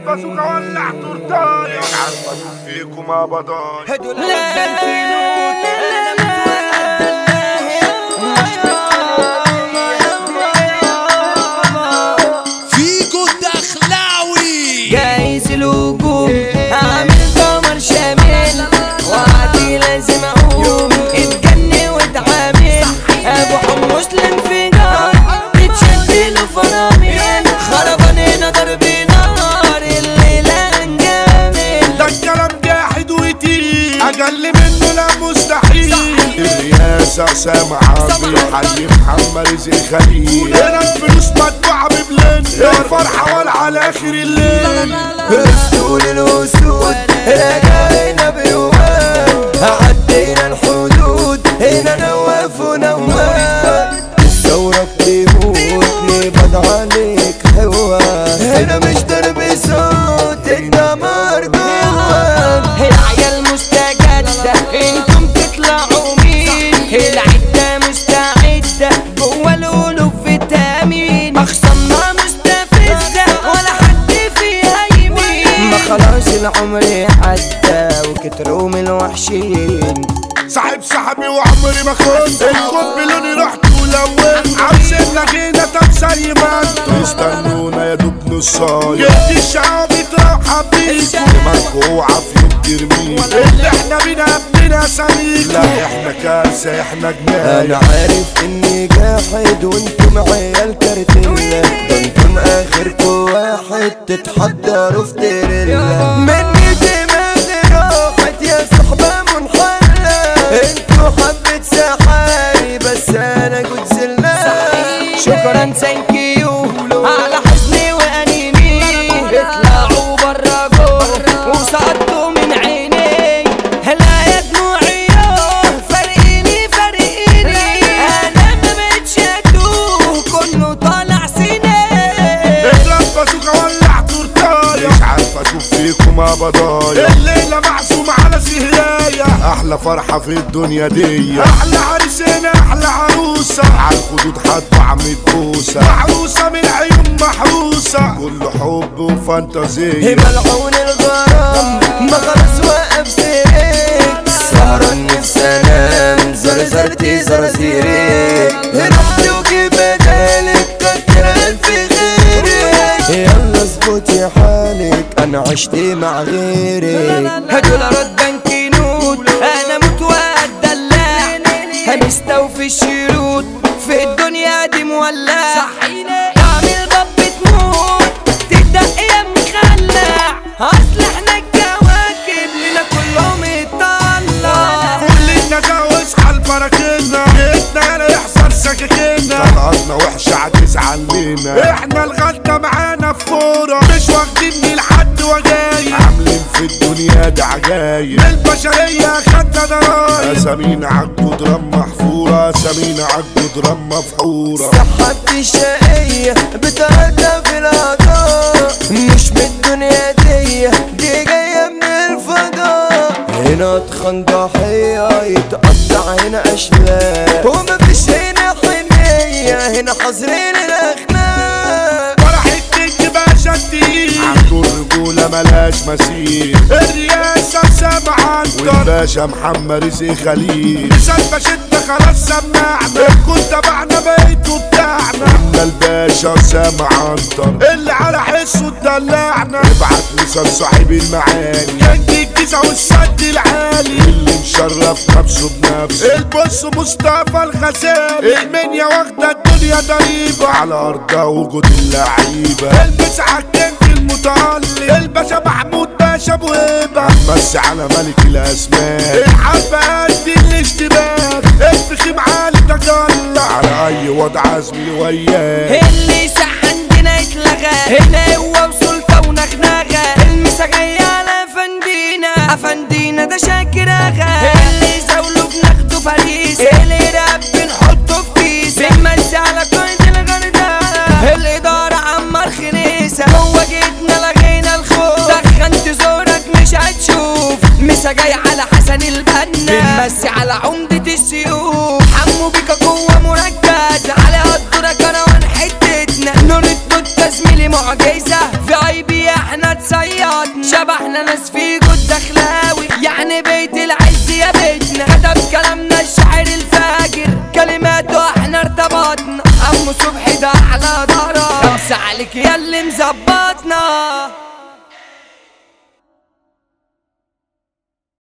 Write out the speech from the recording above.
بازوكا ولع تورتاية عارفة اشوف فيكم ابضايا هدول البنكينوت انا فيكو الدخلاوي جايز الهجوم عامل قمر شامل وعدي لازم اقوم اتجنن واتعامل ابو حمص الانفجار بتشد له فرامل خربان هنا ضرب نار الليله انجامل ده الكلام جاحد وتقيل اقل منه لا مستحيل الرئاسة اسامة عامل حي محمد رزق خليل هنا الفلوس مدفوعة ببلين الفرحة ولا على اخر الليل اسطول الاسود رجعنا بيوم عدينا الحدود هنا نواف ونواب الثورة بتموت نبض عليك هوا هنا مش درب صوت الدمار جوا العيال مستجدة انتم تطلعوا مين العدة مستعدة جوا القلوب فيتامين اخصامنا مستفزة ولا حد فيها يمين ما خلاص العمر عدى وكتروا من الوحشين صاحب صاحبي وعمري ما كنت الكون بلوني رحت ولون عاوزين لغينا طب زي ما انتوا استنونا يا دوب نصاية جبت الشعب تروح بيكم دماغكوا اوعى في يوم ترميكوا اللي احنا بينا ابننا سميكوا لا احنا كارثة احنا جناية انا عارف اني جاحد وانتم عيال كارتيلا ده انتم اخركوا واحد تتحضروا في تريلا مني دماغي راحت يا صحبة منحلة انتوا حبة سحاري بس انا كنت زلان شكرا ثانك يو على حزني وانيني اطلعوا برا جوه وسقطوا من عيني هلا يا دموعي فرقيني فرقيني انا ما بقتش ادوه كله طالع سنين اضرب بازوكا ولع تورتاية مش عارف اشوف فيكم ابضايا الليلة معزومة على سهراية احلى فرحة في الدنيا دي احلى عريسنا احلى عروسة على الخدود هدفع متبوسة محروسة من عيون محروسة كله حب وفانتازية ملعون الغرام ما خلص واقف سيرك سهران نفسي انام زرزرتي زرزيري رحت وجي بدالك كتر الف غيرك يلا اظبطي حالك انا عشت مع غيرك هدول رد بنكينوت انا متواد دلع هنستوفي الشروط في الدنيا دي مولع تعمل ضب تموت تبدأ يا مخلع اصل احنا الكواكب لنا كلهم يطلع كلنا جوز حال براكنا جيتنا انا يحصل سكاكينا طلعتنا وحشة هتزعل لينا احنا الغلطة معانا في فورة مش واخدين لحد وجاي عاملين في الدنيا دي عجايب البشرية خدنا ضرايب اسامينا عالجدران محفورة اسامينا عالجدران مفحورة سحبت الشقية بتعدى في العطاء مش من الدنيا دي دي جاية من الفضاء هنا اتخن ضحية يتقطع هنا أشلاء ومفيش هنا حنية هنا حظرين الأخلاق فرحة تيجي باشا الدين عنده الرجولة ملاش مثيل الرئاسة سامع عنتر والباشا محمد رزق خليل مثال باشتنا خلاص سمعنا الكون تبعنا بيته بتاعنا احنا الباشا سامع عنتر اللي على حسه اتدلعنا ابعت مثال صاحب المعاني كنج الجيزة والسد العالي اللي مشرف نفسه بنفسه البص مصطفى الغزالي المنيا واخدة الدنيا ضريبة على أرضها وجود اللعيبة البس عالكنج المتألق الباشا محمود باشا ابو هيبة بس على ملك الأسماء الحبة قد الاشتباك الفخيم عالي تجلى على أي وضع زميلي وياه اللي صح عندنا يتلغى هنا هو وسلطة ونغنغة المساجية على أفندينا أفندينا ده شاكر أغا اللي زاوله بناخده فريس اللي راب بنحطه في كيس بنمسي على قيد الغردقة الإدارة عمار خنيسة هو جيتنا لغينا الخوف دخنت زورك مش هتشوف مسا جاي على حسن البنا بنمسي على عمدة السيوف حمو بيكا قوة مركز على قدرة كروان حتتنا نور الدود زميلي معجزة في اي بي احنا تسيطر شخصياتنا شبحنا ناس في جود دخلاوي يعني بيت العز يا بيتنا كتب كلامنا الشاعر الفاجر كلماته احنا ارتبطنا عمو صبحي ده على ضهره خمسة عليك يا اللي مظبطنا